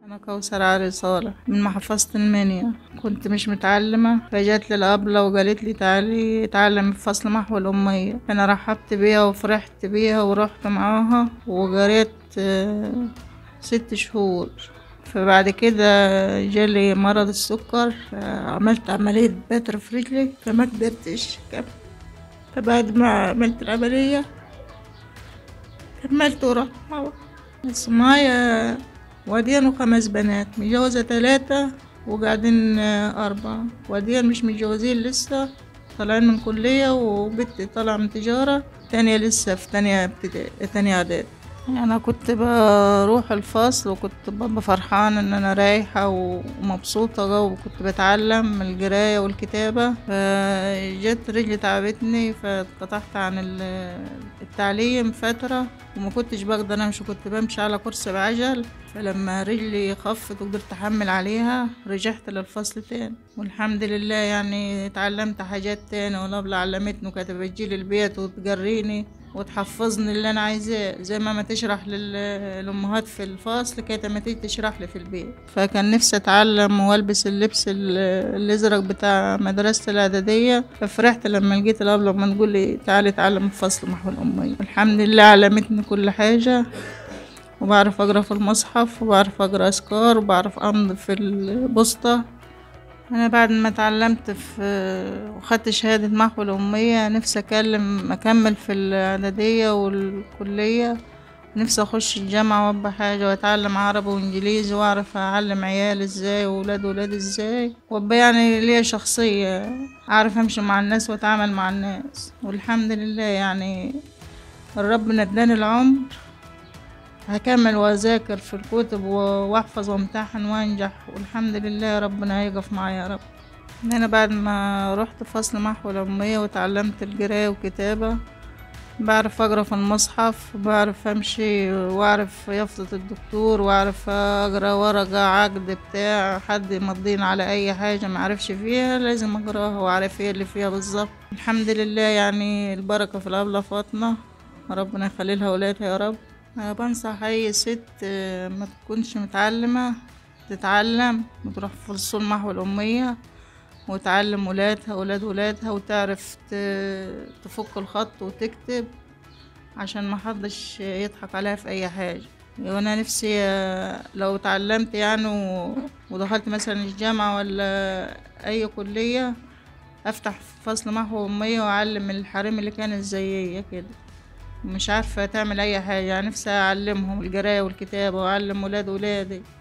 أنا كوثر علي صالح من محافظة المنيا كنت مش متعلمة فجت لي الأبلة وقالت لي تعالي اتعلمي في فصل محو الأمية أنا رحبت بيها وفرحت بيها ورحت معاها وقريت آه، ست شهور فبعد كده جالي مرض السكر عملت عملية بتر في رجلي فما قدرتش أكمل. فبعد ما عملت العملية كملت ورحت معاها بس معايا واديان وخمس بنات متجوزة تلاتة وقاعدين آه، أربعة واديان مش متجوزين لسه طالعين من كلية وبنتي طالعة من تجارة تانية لسه في تانية ابتدائي تانية إعدادي أنا كنت بروح الفصل وكنت ببقى فرحانة إن أنا رايحة ومبسوطة وكنت بتعلم القراية والكتابة فجت رجلي تعبتني فاتقطعت عن ال- التعليم فترة وما كنتش بقدر أمشي كنت بمشي على كرسي بعجل فلما رجلي خفت وقدرت أحمل عليها رجعت للفصل تاني والحمد لله يعني اتعلمت حاجات تاني والأبلة علمتني وكانت بتجيلي البيت وتقريني وتحفظني اللي انا عايزاه زي ما ما تشرح للامهات في الفصل كانت ما تيجي تشرح لي في البيت فكان نفسي اتعلم والبس اللبس ال- الازرق بتاع مدرسه الاعداديه ففرحت لما لقيت الابله لما تقول لي تعالي اتعلم في فصل محو الاميه الحمد لله علمتني كل حاجه وبعرف اقرا في المصحف وبعرف اقرا اذكار وبعرف امضي في البوسطه انا بعد ما اتعلمت في وخدت شهادة محو الأمية نفسي أكلم أكمل في الإعدادية والكلية نفسي أخش الجامعة وأبقى حاجة وأتعلم عربي وإنجليزي وأعرف أعلم عيالي إزاي وولاد ولادي إزاي وأبقى يعني ليا شخصية أعرف أمشي مع الناس وأتعامل مع الناس والحمد لله يعني الرب نداني العمر هكمل واذاكر في الكتب و- واحفظ وامتحن وانجح والحمد لله ربنا هيقف معايا يا رب انا بعد ما رحت فصل محو الأمية وتعلمت القراية وكتابة بعرف اقرا في المصحف وبعرف امشي واعرف يافطة الدكتور واعرف اقرا ورقة عقد بتاع حد يمضينا على اي حاجة معرفش فيها لازم اقراها واعرف ايه اللي فيها بالظبط الحمد لله يعني البركة في الأبلة فاطمة ربنا يخلي لها ولادها يا رب أنا بنصح أي ست آه، ما تكونش متعلمة تتعلم وتروح في فصول محو الأمية وتعلم ولادها ولاد ولادها وتعرف ت- تفك الخط وتكتب عشان ما حدش يضحك عليها في أي حاجة وانا نفسي آه، لو اتعلمت يعني و- ودخلت مثلا الجامعة ولا أي كلية أفتح فصل محو أمية وأعلم الحريم اللي كانت زيي كده مش عارفة تعمل أي حاجة يعني نفسي أعلمهم القراية والكتابة وأعلم ولاد ولادي